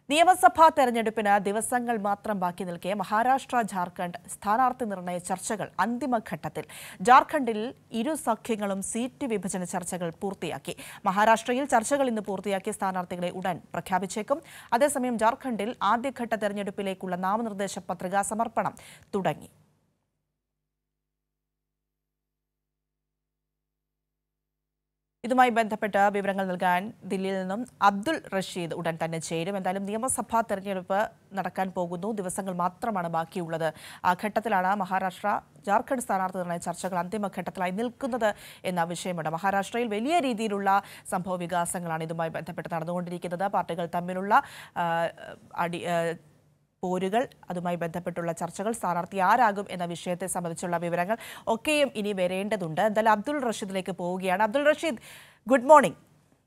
നിയമസഭാ തെരഞ്ഞെടുപ്പിന് ദിവസങ്ങൾ മാത്രം ബാക്കി നിൽക്കെ മഹാരാഷ്ട്ര ജാർഖണ്ഡ് സ്ഥാനാർത്ഥി നിർണയ ചർച്ചകൾ അന്തിമഘട്ടത്തിൽ ജാർഖണ്ഡിൽ ഇരു സഖ്യങ്ങളും സീറ്റ് വിഭജന ചർച്ചകൾ പൂർത്തിയാക്കി മഹാരാഷ്ട്രയിൽ ചർച്ചകൾ ഇന്ന് പൂർത്തിയാക്കിയ സ്ഥാനാർത്ഥികളെ ഉടൻ പ്രഖ്യാപിച്ചേക്കും അതേസമയം ജാർഖണ്ഡിൽ ആദ്യഘട്ട തെരഞ്ഞെടുപ്പിലേക്കുള്ള നാമനിർദ്ദേശ പത്രികാ സമർപ്പണം തുടങ്ങി ഇതുമായി ബന്ധപ്പെട്ട് വിവരങ്ങൾ നൽകാൻ ദില്ലിയിൽ നിന്നും അബ്ദുൾ റഷീദ് ഉടൻ തന്നെ ചേരും എന്തായാലും നിയമസഭാ തെരഞ്ഞെടുപ്പ് നടക്കാൻ പോകുന്നു ദിവസങ്ങൾ മാത്രമാണ് ബാക്കിയുള്ളത് ആ ഘട്ടത്തിലാണ് മഹാരാഷ്ട്ര ജാർഖണ്ഡ് സ്ഥാനാർത്ഥി നിർണയ ചർച്ചകൾ അന്തിമഘട്ടത്തിലായി നിൽക്കുന്നത് എന്ന വിഷയമുണ്ട് മഹാരാഷ്ട്രയിൽ വലിയ രീതിയിലുള്ള സംഭവ വികാസങ്ങളാണ് ഇതുമായി ബന്ധപ്പെട്ട് നടന്നുകൊണ്ടിരിക്കുന്നത് പാർട്ടികൾ തമ്മിലുള്ള ആ, അടി ആ, പോരുകൾ അതുമായി ബന്ധപ്പെട്ടുള്ള ചർച്ചകൾ സ്ഥാനാർത്ഥി ആരാകും എന്ന വിഷയത്തെ സംബന്ധിച്ചുള്ള വിവരങ്ങൾ ഒക്കെയും ഇനി വരേണ്ടതുണ്ട് എന്തായാലും അബ്ദുൾ റഷീദിലേക്ക് പോവുകയാണ് അബ്ദുൾ റഷീദ് ഗുഡ് മോർണിംഗ്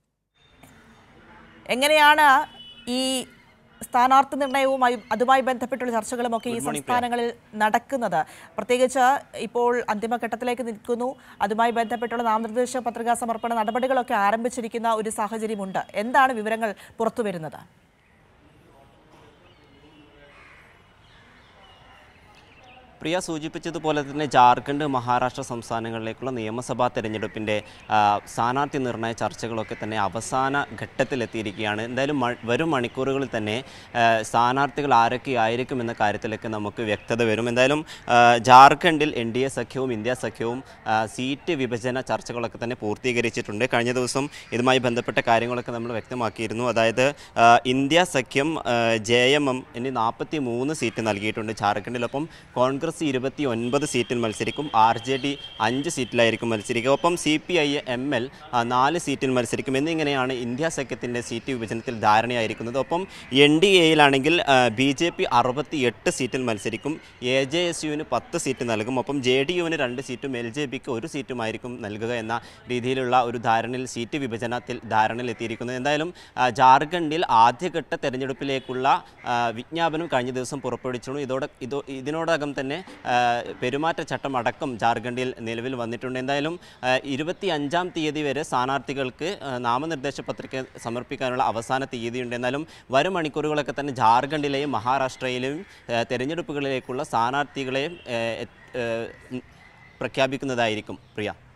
എങ്ങനെയാണ് ഈ സ്ഥാനാർത്ഥി നിർണയവുമായി അതുമായി ബന്ധപ്പെട്ടുള്ള ചർച്ചകളും ഒക്കെ ഈ സംസ്ഥാനങ്ങളിൽ നടക്കുന്നത് പ്രത്യേകിച്ച് ഇപ്പോൾ അന്തിമഘട്ടത്തിലേക്ക് നിൽക്കുന്നു അതുമായി ബന്ധപ്പെട്ടുള്ള നാമനിർദ്ദേശ പത്രികാ സമർപ്പണ നടപടികളൊക്കെ ആരംഭിച്ചിരിക്കുന്ന ഒരു സാഹചര്യമുണ്ട് എന്താണ് വിവരങ്ങൾ പുറത്തു വരുന്നത് പ്രിയ സൂചിപ്പിച്ചതുപോലെ തന്നെ ജാർഖണ്ഡ് മഹാരാഷ്ട്ര സംസ്ഥാനങ്ങളിലേക്കുള്ള നിയമസഭാ തെരഞ്ഞെടുപ്പിൻ്റെ ആ, സ്ഥാനാർത്ഥി നിർണയ ചർച്ചകളൊക്കെ തന്നെ അവസാന ഘട്ടത്തിലെത്തിയിരിക്കുകയാണ് എന്തായാലും മ- വരും മണിക്കൂറുകളിൽ തന്നെ ആ, സ്ഥാനാർത്ഥികൾ ആരൊക്കെയായിരിക്കും എന്ന കാര്യത്തിലൊക്കെ നമുക്ക് വ്യക്തത വരും എന്തായാലും ആ, ജാർഖണ്ഡിൽ എൻ ഡി എ സഖ്യവും ഇന്ത്യ സഖ്യവും ആ, സീറ്റ് വിഭജന ചർച്ചകളൊക്കെ തന്നെ പൂർത്തീകരിച്ചിട്ടുണ്ട് കഴിഞ്ഞ ദിവസം ഇതുമായി ബന്ധപ്പെട്ട കാര്യങ്ങളൊക്കെ നമ്മൾ വ്യക്തമാക്കിയിരുന്നു അതായത് ആ, ഇന്ത്യ സഖ്യം ജെ എം എം എന്നീ നാൽപ്പത്തി മൂന്ന് സീറ്റ് നൽകിയിട്ടുണ്ട് ജാർഖണ്ഡിലൊപ്പം കോൺഗ്രസ് ഇരുപത്തി ഒൻപത് സീറ്റിൽ മത്സരിക്കും ആർ ജെ ഡി അഞ്ച് സീറ്റിലായിരിക്കും മത്സരിക്കുക ഒപ്പം C P I M L നാല് സീറ്റിൽ മത്സരിക്കും എന്നിങ്ങനെയാണ് ഇന്ത്യ സഖ്യത്തിൻ്റെ സീറ്റ് വിഭജനത്തിൽ ധാരണയായിരിക്കുന്നത് ഒപ്പം എൻ ഡി എയിലാണെങ്കിൽ ബി ജെ പി അറുപത്തി എട്ട് സീറ്റിൽ മത്സരിക്കും എ ജെ എസ് യുവിന് പത്ത് സീറ്റ് നൽകും ഒപ്പം ജെ ഡി യുവിന് രണ്ട് സീറ്റും എൽ ജെ പിക്ക് ഒരു സീറ്റുമായിരിക്കും നൽകുക എന്ന രീതിയിലുള്ള ഒരു ധാരണയിൽ സീറ്റ് വിഭജനത്തിൽ ധാരണയിൽ എത്തിയിരിക്കുന്നത് എന്തായാലും ആ, ജാർഖണ്ഡിൽ ആദ്യഘട്ട തെരഞ്ഞെടുപ്പിലേക്കുള്ള ആ, വിജ്ഞാപനം കഴിഞ്ഞ ദിവസം പുറപ്പെടുവിച്ചിരുന്നു ഇതോടെ ഇതോ ഇതിനോടകം തന്നെ ആ, പെരുമാറ്റച്ചട്ടം അടക്കം ജാർഖണ്ഡിൽ നിലവിൽ വന്നിട്ടുണ്ട് എന്തായാലും ഇരുപത്തി അഞ്ചാം തീയതി വരെ സ്ഥാനാർത്ഥികൾക്ക് ആ, നാമനിർദ്ദേശ പത്രിക സമർപ്പിക്കാനുള്ള അവസാന തീയതിയുണ്ട് എന്നാലും വരും മണിക്കൂറുകളൊക്കെ തന്നെ ജാർഖണ്ഡിലെയും മഹാരാഷ്ട്രയിലെയും ആ, തെരഞ്ഞെടുപ്പുകളിലേക്കുള്ള സ്ഥാനാർത്ഥികളെയും ആ, എ- ആ, പ്രഖ്യാപിക്കുന്നതായിരിക്കും പ്രിയ